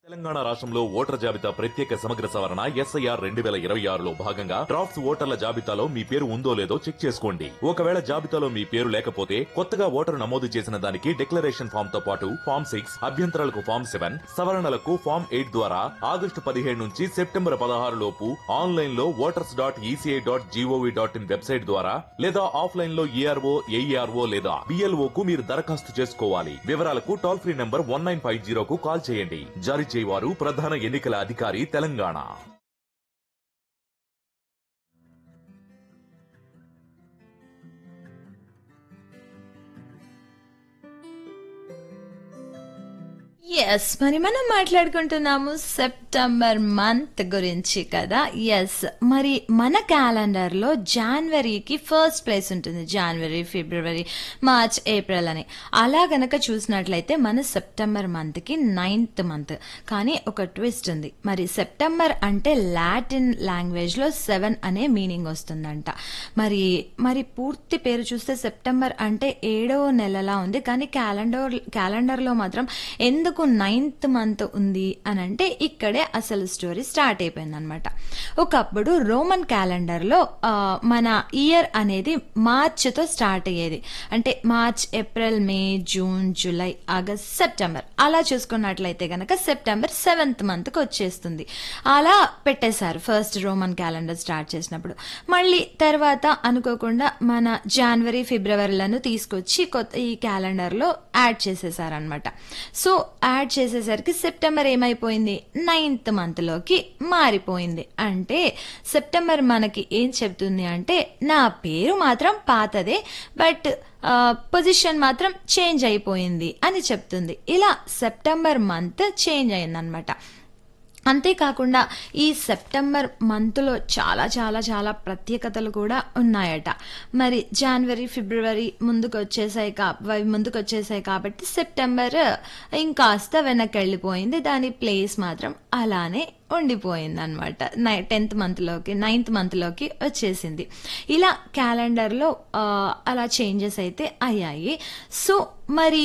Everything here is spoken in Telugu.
తెలంగాణ రాష్ట్రంలో ఓటర్ జాబితా ప్రత్యేక సమగ్ర సవరణ ఎస్ఐఆర్ రెండు వేల ఇరవై ఆరులో భాగంగా డ్రాఫ్ట్స్ ఓటర్ల జాబితాలో మీ పేరు ఉందో లేదో చెక్ చేసుకోండి ఒకవేళ జాబితాలో మీ పేరు లేకపోతే కొత్తగా ఓటరు నమోదు చేసిన దానికి డిక్లరేషన్ ఫామ్ తో పాటు ఫామ్ సిక్స్ అభ్యంతరాలకు ఫామ్ సెవెన్ సవరణలకు ఫామ్ ఎయిట్ ద్వారా ఆగస్టు పదిహేడు నుంచి సెప్టెంబర్ పదహారు లోపు ఆన్లైన్ లో voters dot ECI dot GOV dot in website ద్వారా లేదా ఆఫ్లైన్ లో ఏఆర్ఓ ఏఈఆర్ఓ లేదా బిఎల్ఓ కు మీరు దరఖాస్తు చేసుకోవాలి వివరాలకు toll free number one nine five జీరోకు కాల్ చేయండి జారీ చేయవారు ప్రధాన ఎన్నికల అధికారి తెలంగాణ ఎస్ మరి మనం మాట్లాడుకుంటున్నాము సెప్టెంబర్ మంత్ గురించి కదా ఎస్ మరి మన క్యాలెండర్లో జనవరికి ఫస్ట్ ప్లేస్ ఉంటుంది జనవరి ఫిబ్రవరి మార్చ్ ఏప్రిల్ అని అలా గనక చూసినట్లయితే మన సెప్టెంబర్ మంత్కి నైన్త్ మంత్ కానీ ఒక ట్విస్ట్ ఉంది మరి సెప్టెంబర్ అంటే లాటిన్ లాంగ్వేజ్లో సెవెన్ అనే మీనింగ్ వస్తుందంట మరి మరి పూర్తి పేరు చూస్తే సెప్టెంబర్ అంటే ఏడవ నెలలా ఉంది కానీ క్యాలెండర్ క్యాలెండర్లో మాత్రం ఎందుకు నైన్త్ మంత్ ఉంది అని అంటే ఇక్కడే అసలు స్టోరీ స్టార్ట్ అయిపోయింది అనమాట ఒకప్పుడు రోమన్ క్యాలెండర్లో ఆ, మన ఇయర్ అనేది మార్చ్తో స్టార్ట్ అయ్యేది అంటే March April May June July August September అలా చూసుకున్నట్లయితే కనుక సెప్టెంబర్ సెవెంత్ మంత్కి వచ్చేస్తుంది అలా పెట్టేశారు ఫస్ట్ రోమన్ క్యాలెండర్ స్టార్ట్ చేసినప్పుడు మళ్ళీ తర్వాత అనుకోకుండా మన జనవరి ఫిబ్రవరిలను తీసుకొచ్చి కొత్త ఈ క్యాలెండర్లో యాడ్ చేసేసారనమాట సో యాడ్ చేసేసరికి సెప్టెంబర్ ఏమైపోయింది నైన్త్ మంత్లోకి మారిపోయింది అంటే సెప్టెంబర్ మనకి ఏం చెప్తుంది అంటే నా పేరు మాత్రం పాతదే బట్ పొజిషన్ మాత్రం చేంజ్ అయిపోయింది అని చెప్తుంది ఇలా సెప్టెంబర్ మంత్ చేంజ్ అయిందనమాట అంతేకాకుండా ఈ సెప్టెంబర్ మంత్లో చాలా చాలా చాలా ప్రత్యేకతలు కూడా ఉన్నాయట మరి జనవరి ఫిబ్రవరి ముందుకు వచ్చేసాయి కా అవి ముందుకు వచ్చేసాయి కాబట్టి సెప్టెంబర్ ఇంకాస్త వెనక్కి వెళ్ళిపోయింది దాని ప్లేస్ మాత్రం అలానే ఉండిపోయింది అనమాట నై టెన్త్ మంత్లోకి నైన్త్ మంత్లోకి వచ్చేసింది ఇలా క్యాలెండర్లో అలా చేంజెస్ అయితే అయ్యాయి సో మరి